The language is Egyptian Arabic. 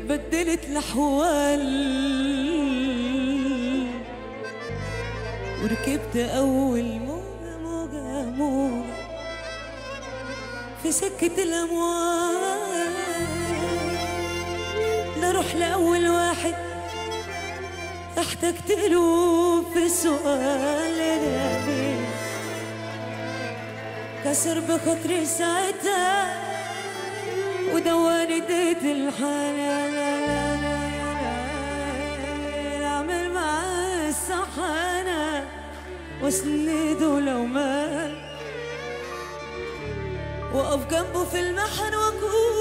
اتبدلت الأحوال وركبت أول موجة موجة موجة في سكة الأموال نروح لأول واحد احتجت له في السؤال ده ليه كسر بخاطري ساعتها ودواني ديت الحنان اعمل معاه الصح انا واسنده لو مات واقف جنبه في المحن واكون